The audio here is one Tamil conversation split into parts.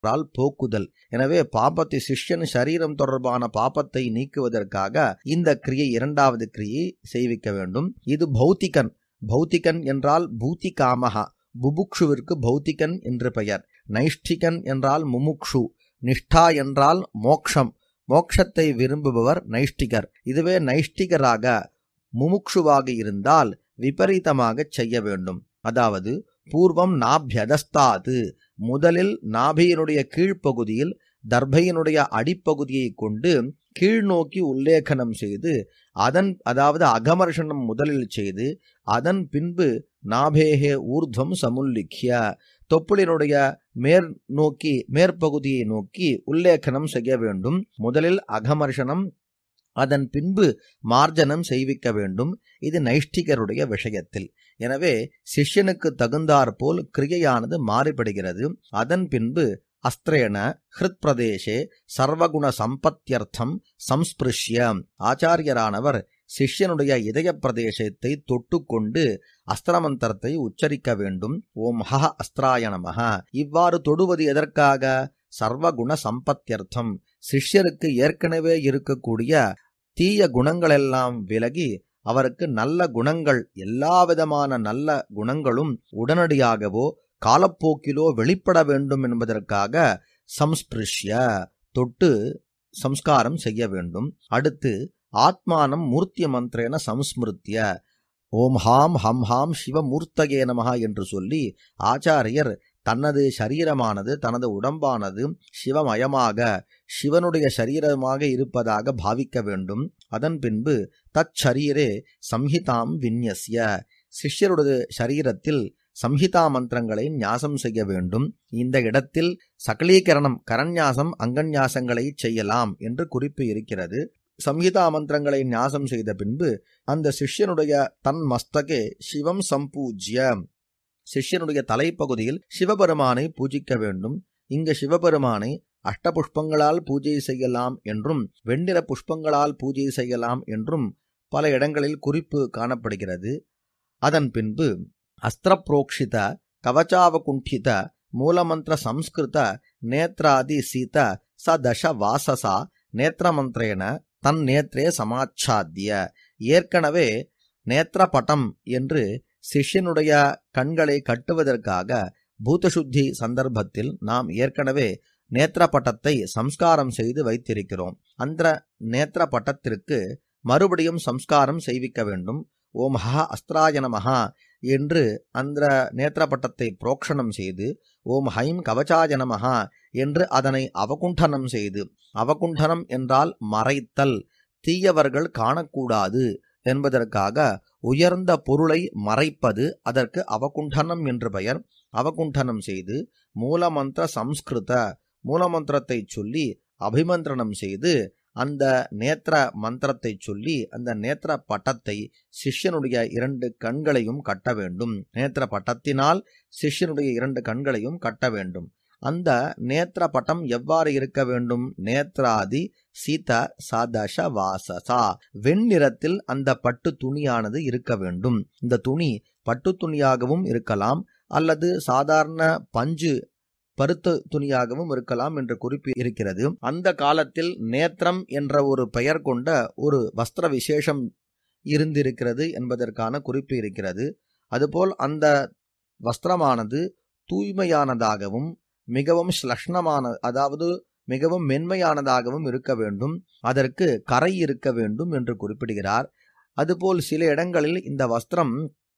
என்றால் போக்குதல் எனவே பாபத்தை சிஷ்யன் சரீரம் தொடர்பான பாபத்தை நீக்குவதற்காக இந்த கிரியை இரண்டாவது கிரியை செய்விக்க வேண்டும் இது பௌத்திகன் பௌத்திகன் என்றால் பூத்திகாமகா புபுக்ஷுவிற்கு பௌத்திகன் என்று பெயர் நைஷ்டிகன் என்றால் முமுக்ஷு நிஷ்டா என்றால் மோக்ஷம் மோக்ஷத்தை விரும்புபவர் நைஷ்டிகர் இதுவே நைஷ்டிகராக முமுக்ஷுவாக இருந்தால் விபரீதமாக செய்ய வேண்டும் அதாவது பூர்வம் நாபியதஸ்தாது முதலில் நாபியினுடைய கீழ்ப்பகுதியில் தர்பையினுடைய அடிப்பகுதியை கொண்டு கீழ்நோக்கி உல்லேகனம் செய்து அதன் அதாவது அகமர்ஷனம் முதலில் செய்து அதன் பின்பு நாபேகே ஊர்துவம் சமுல்லிக்கிய தொப்புளினுடைய மேற் நோக்கி மேற்பகுதியை நோக்கி உல்லேகனம் செய்ய வேண்டும் முதலில் அகமர்ஷனம் அதன் பின்பு மார்ஜனம் செய்விக்க வேண்டும் இது நைஷ்டிகருடைய விஷயத்தில் எனவே சிஷ்யனுக்கு தகுந்தாற்போல் கிரியையானது மாறுபடுகிறது அதன் பின்பு அஸ்திரேன ஹிருத் பிரதேசே சர்வகுண சம்பத்தியர்த்தம் சம்ஸ்பிருஷ்ய ஆச்சாரியரானவர் சிஷ்யனுடைய இதய பிரதேசத்தை தொட்டுக்கொண்டு அஸ்திரமந்திரத்தை உச்சரிக்க வேண்டும் ஓம் ஹ அஸ்திராய நமஹ இவ்வாறு தொடுவது எதற்காக சர்வகுண சம்பத்தியர்த்தம் சிஷ்யருக்கு ஏற்கனவே இருக்கக்கூடிய தீய குணங்களெல்லாம் விலகி அவருக்கு நல்ல குணங்கள் எல்லா விதமான நல்ல குணங்களும் உடனடியாகவோ காலப்போக்கிலோ வெளிப்பட வேண்டும் என்பதற்காக சம்ஸ்பிருஷ்ய தொட்டு சம்ஸ்காரம் செய்ய வேண்டும் அடுத்து ஆத்மானம் மூர்த்திய மந்திரேன சம்ஸ்மிருத்திய ஓம் ஹாம் ஹம் ஹாம் சிவமூர்த்தகே நமகா என்று சொல்லி ஆச்சாரியர் தனது சரீரமானது தனது உடம்பானது சிவமயமாக சிவனுடைய சரீரமாக இருப்பதாக பாவிக்க வேண்டும் அதன் பின்பு தச்சரீரே சம்ஹிதாம் விந்யஸ்ய சிஷ்யருடைய சரீரத்தில் சம்ஹிதா மந்திரங்களை ஞாசம் செய்ய வேண்டும் இந்த இடத்தில் சகலீகரணம் கரண்யாசம் அங்கன்யாசங்களை செய்யலாம் என்று குறிப்பு இருக்கிறது சம்ஹிதா மந்திரங்களை ஞாசம் செய்த பின்பு அந்த சிஷ்யனுடைய தன் மஸ்தகே சிவம் சம்பூஜ்ய சிஷ்யனுடைய தலைப்பகுதியில் சிவபெருமானை பூஜிக்க வேண்டும் இங்கு சிவபெருமானை அஷ்டபுஷ்பங்களால் பூஜை செய்யலாம் என்றும் வெண்ணிற புஷ்பங்களால் பூஜை செய்யலாம் என்றும் பல இடங்களில் குறிப்பு காணப்படுகிறது அதன் பின்பு அஸ்திரப்ரோக்ஷித கவச்சாவகுண்டித மூலமந்திர சம்ஸ்கிருத நேத்ராதி சீத ச தச வாசசா நேத்திரமந்திரேன தன் நேத்ரே சமாச்சாத்திய ஏற்கனவே நேத்திரபட்டம் என்று சிஷ்யனுடைய கண்களை கட்டுவதற்காக பூதசுத்தி சந்தர்ப்பத்தில் நாம் ஏற்கனவே நேத்திரப்பட்டத்தை சம்ஸ்காரம் செய்து வைத்திருக்கிறோம் அந்த நேத்திரப்பட்டத்திற்கு மறுபடியும் சம்ஸ்காரம் செய்விக்க வேண்டும் ஓம் ஹ அஸ்திராய நமஹா என்று அந்த நேத்திரப்பட்டத்தை புரோக்ஷணம் செய்து ஓம் ஹைம் கவச்சாய நமஹா என்று அதனை அவகுண்டனம் செய்து அவகுண்டனம் என்றால் மறைத்தல் தீயவர்கள் காணக்கூடாது என்பதற்காக உயர்ந்த பொருளை மறைப்பது அதற்கு அவகுண்டனம் என்று பெயர் அவகுண்டனம் செய்து மூலமந்திர சம்ஸ்கிருத மூலமந்திரத்தை சொல்லி அபிமந்திரணம் செய்து அந்த நேத்திர மந்திரத்தை சொல்லி அந்த நேத்திர பட்டத்தை சிஷ்யனுடைய இரண்டு கண்களையும் கட்ட வேண்டும் நேத்திர பட்டத்தினால் சிஷ்யனுடைய இரண்டு கண்களையும் கட்ட வேண்டும் அந்த நேத்திர பட்டம் எவ்வாறு இருக்க வேண்டும் நேத்ராதி சீத சதச வாசசா வெண்ணிறத்தில் அந்த பட்டு துணியானது இருக்க வேண்டும் இந்த துணி பட்டு துணியாகவும் இருக்கலாம் அல்லது சாதாரண பஞ்சு பருத்த துணியாகவும் இருக்கலாம் என்ற குறிப்பு இருக்கிறது அந்த காலத்தில் நேத்திரம் என்ற ஒரு பெயர் கொண்ட ஒரு வஸ்திர விசேஷம் இருந்திருக்கிறது என்பதற்கான குறிப்பு இருக்கிறது அதுபோல் அந்த வஸ்திரமானது தூய்மையானதாகவும் மிகவும் ஸ்லஷ்ணமான அதாவது மிகவும் மென்மையானதாகவும் இருக்க வேண்டும் அதற்கு கரை இருக்க வேண்டும் என்று குறிப்பிடுகிறார் அதுபோல் சில இடங்களில் இந்த வஸ்திரம்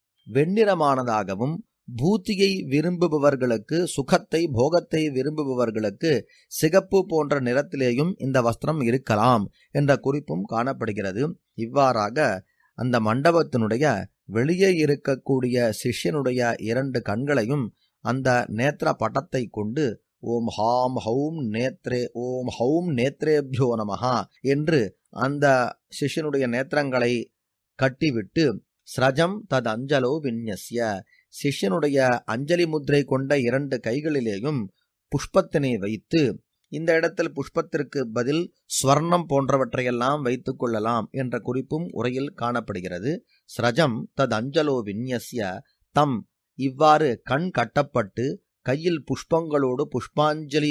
வெண்ணிறமானதாகவும் பூத்தியை விரும்புபவர்களுக்கு சுகத்தை போகத்தை விரும்புபவர்களுக்கு சிகப்பு போன்ற நிறத்திலேயும் இந்த வஸ்திரம் இருக்கலாம் என்ற குறிப்பும் காணப்படுகிறது இவ்வாறாக அந்த மண்டபத்தினுடைய வெளியே இருக்கக்கூடிய சிஷ்யனுடைய இரண்டு கண்களையும் அந்த நேத்திர பட்டத்தை கொண்டு ஓம் ஹாம் ஹௌம் நேத்ரே ஓம் ஹௌம் நேத்ரேபியோ நமஹா என்று அந்த சிஷ்யனுடைய நேத்திரங்களை கட்டிவிட்டு ஸ்ரஜம் தத் அஞ்சலோ விந்யஸ்ய சிஷ்யனுடைய அஞ்சலி முத்திரை கொண்ட இரண்டு கைகளிலேயும் புஷ்பத்தினை வைத்து இந்த இடத்தில் புஷ்பத்திற்கு பதில் ஸ்வர்ணம் போன்றவற்றையெல்லாம் வைத்துக் கொள்ளலாம் என்ற குறிப்பும் உரையில் காணப்படுகிறது ஸ்ரஜம் தத் அஞ்சலோ விந்யஸ்ய தம் இவ்வாறு கண் கட்டப்பட்டு கையில் புஷ்பங்களோடு புஷ்பாஞ்சலி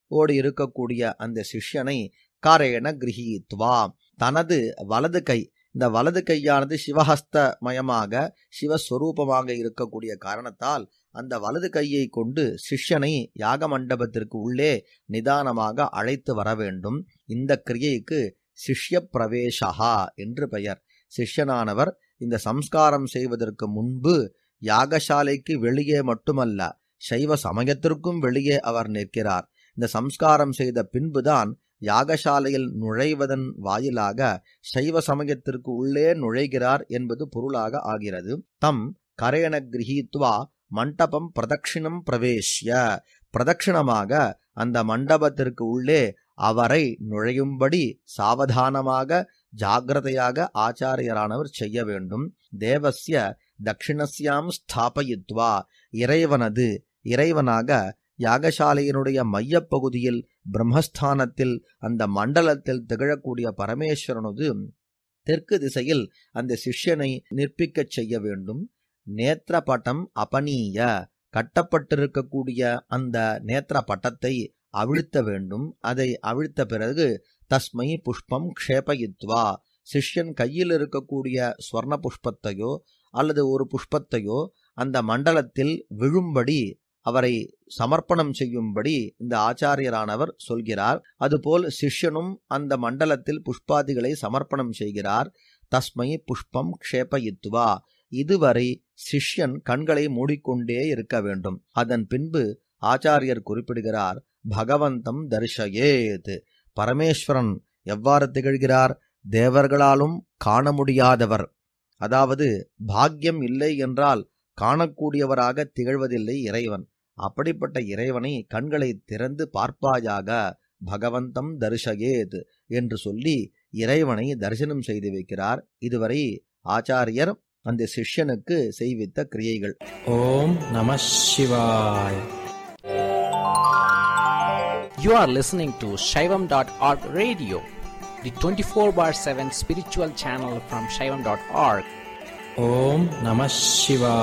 ஓடு இருக்கக்கூடிய அந்த சிஷ்யனை காரேன கிரகித்வா தனது வலது கை இந்த வலது கையானது சிவஹஸ்தமயமாக சிவஸ்வரூபமாக இருக்கக்கூடிய காரணத்தால் அந்த வலது கையை கொண்டு சிஷ்யனை யாக மண்டபத்திற்கு உள்ளே நிதானமாக அழைத்து வர வேண்டும் இந்த கிரியைக்கு சிஷ்ய பிரவேசகா என்று பெயர் சிஷ்யனானவர் இந்த சம்ஸ்காரம் செய்வதற்கு முன்பு யாகசாலைக்கு வெளியே மட்டுமல்ல சைவ சமயத்திற்கும் வெளியே அவர் நிற்கிறார் இந்த சம்ஸ்காரம் செய்த பின்புதான் யாகசாலையில் நுழைவதன் வாயிலாக சைவ சமயத்திற்கு உள்ளே நுழைகிறார் என்பது பொருளாக ஆகிறது தம் கரேண கிரகித்வா மண்டபம் பிரதட்சிணம் பிரவேஷ்ய பிரதட்சிணமாக அந்த மண்டபத்திற்கு உள்ளே அவரை நுழையும்படி சாவதானமாக ஜாகிரதையாக ஆச்சாரியரானவர் செய்ய வேண்டும் தேவசிய தட்சிணஸ்யாம் ஸ்தாபயித்வா இறைவனது இறைவனாக யாகசாலையினுடைய மையப்பகுதியில் பிரம்மஸ்தானத்தில் அந்த மண்டலத்தில் திகழக்கூடிய பரமேஸ்வரனது தெற்கு திசையில் அந்த சிஷ்யனை நிற்பிக்கச் செய்ய வேண்டும் நேத்திரபட்டம் அபனீய கட்டப்பட்டிருக்கக்கூடிய அந்த நேத்திர பட்டத்தை அவிழ்த்த வேண்டும் அதை அவிழ்த்த பிறகு தஸ்மை புஷ்பம் க்ஷேபயித்வா சிஷ்யன் கையில் இருக்கக்கூடிய ஸ்வர்ண புஷ்பத்தையோ அல்லது ஒரு புஷ்பத்தையோ அந்த மண்டலத்தில் விழும்படி அவரை சமர்ப்பணம் செய்யும்படி இந்த ஆச்சாரியரானவர் சொல்கிறார் அதுபோல் சிஷ்யனும் அந்த மண்டலத்தில் புஷ்பாதிகளை சமர்ப்பணம் செய்கிறார் தஸ்மை புஷ்பம் க்ஷேபயித்வா இதுவரை சிஷ்யன் கண்களை மூடிக்கொண்டே இருக்க வேண்டும் அதன் பின்பு ஆச்சாரியர் குறிப்பிடுகிறார் பகவந்தம் தரிசயேத் பரமேஸ்வரன் எவ்வாறு திகழ்கிறார் தேவர்களாலும் காண முடியாதவர் அதாவது பாக்கியம் இல்லை என்றால் காணக்கூடியவராக திகழ்வதில்லை இறைவன் அப்படிப்பட்ட இறைவனை கண்களை திறந்து பார்ப்பாயாக பகவந்தம் தரிசயேத் என்று சொல்லி இறைவனை தரிசனம் செய்து வைக்கிறார் இதுவரை ஆச்சாரியர் அந்த சிஷ்யனுக்கு செய்வித்த கிரியைகள் ஓம் நம சிவாய் You are listening to Shaivam.org radio, the 24 bar 7 spiritual channel from Shaivam.org. ஓம் நம சிவாய்